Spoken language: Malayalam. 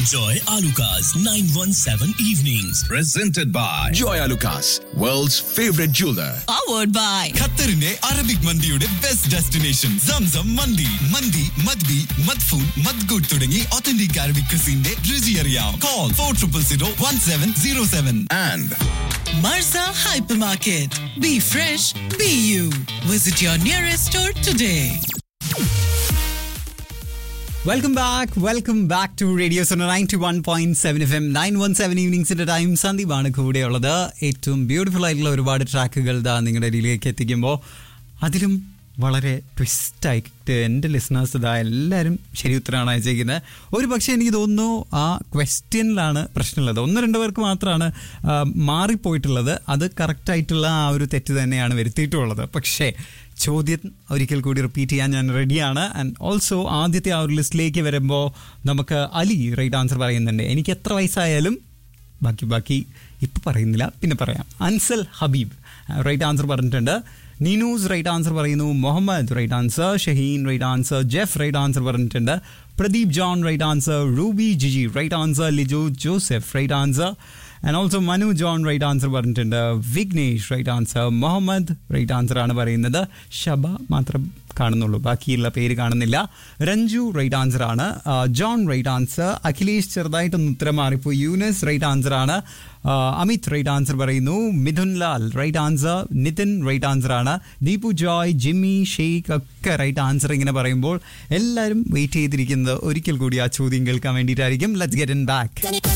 Joy Alukas, 917 Evenings. Presented by Joy Lucas, world's favorite jeweler. powered by ഖത്തറിന്റെ അറബിക് മന്തിയുടെ ബെസ്റ്റ് ഡെസ്റ്റിനേഷൻ സംസം മന്തി മന്തി മദ്ബി മദ്ഫൂൻ മദ്ഗുഡ് തുടങ്ങി ഒത്തന്റിക് അറബിക് ക്രിസിന്റെ രുചി അറിയാം call four triple zero one seven zero seven And Marza Hypermarket. Be fresh, be you. Visit your nearest store today. Welcome back welcome back to radio Suno ninety one point seven F M nine one seven ഈവനിങ്സിന്റെ ടൈം സന്ദീപാണ് കൂടെയുള്ളത് ഏറ്റവും ബ്യൂട്ടിഫുൾ ആയിട്ടുള്ള ഒരുപാട് ട്രാക്കുകൾ ദാ നിങ്ങളുടെ ഇടയിലേക്ക് എത്തിക്കുമ്പോൾ അതിലും വളരെ ട്വിസ്റ്റ് ആയിട്ട് എൻ്റെ ലിസണേഴ്സ് ഇതാ എല്ലാവരും ശരി ഉത്തരമാണ് അയച്ചിരിക്കുന്നത് ഒരു പക്ഷേ എനിക്ക് തോന്നുന്നു ആ ക്വസ്റ്റ്യനിലാണ് പ്രശ്നമുള്ളത് ഒന്ന് രണ്ട് പേർക്ക് മാത്രമാണ് ആ, മാറിപ്പോയിട്ടുള്ളത് അത് കറക്റ്റായിട്ടുള്ള ആ ഒരു തെറ്റ് തന്നെയാണ് വരുത്തിയിട്ടുള്ളത് പക്ഷേ ചോദ്യം ഒരിക്കൽ കൂടി റിപ്പീറ്റ് ചെയ്യാൻ ഞാൻ റെഡിയാണ് ആൻഡ് ഓൾസോ ആദ്യത്തെ ആ ഒരു ലിസ്റ്റിലേക്ക് വരുമ്പോൾ നമുക്ക് അലി റൈറ്റ് ആൻസർ പറയുന്നുണ്ട് എനിക്ക് എത്ര വയസ്സായാലും ബാക്കി ബാക്കി ഇപ്പം പറയുന്നില്ല പിന്നെ പറയാം അൻസൽ ഹബീബ് റൈറ്റ് ആൻസർ പറഞ്ഞിട്ടുണ്ട് നീനൂസ് റൈറ്റ് ആൻസർ പറയുന്നു Muhammad right answer Shaheen right answer Jeff right answer പറഞ്ഞിട്ടുണ്ട് Pradeep John right answer Ruby Jiji right answer Liju Joseph right answer and also Manu John right answer പറഞ്ഞിട്ടുണ്ട് Vignesh right answer Muhammad right answer ആണ് പറയുന്നത് ഷബ മാത്രം കാണുന്നുള്ളൂ ബാക്കിയുള്ള പേര് കാണുന്നില്ല രഞ്ജു റൈറ്റ് ആൻസർ ആണ് ആ, ജോൺ റൈറ്റ് ആൻസർ അഖിലേഷ് ചെറുതായിട്ടൊന്ന് ഉത്തരം മാറിപ്പോയി യൂനസ് റൈറ്റ് ആൻസർ ആണ് ആ, അമിത് റൈറ്റ് ആൻസർ പറയുന്നു Mithun Lal right answer Nithin right answer ആണ് ദീപു ജോയ് ജിമ്മി ഷെയ്ഖ് ഒക്കെ റൈറ്റ് ആൻസർ ഇങ്ങനെ പറയുമ്പോൾ എല്ലാവരും വെയിറ്റ് ചെയ്തിരിക്കുന്നത് ഒരിക്കൽ കൂടി ആ ചോദ്യം കേൾക്കാൻ വേണ്ടിയിട്ടായിരിക്കും ലെറ്റ്സ് ഗെറ്റ് ഇൻ ബാക്ക്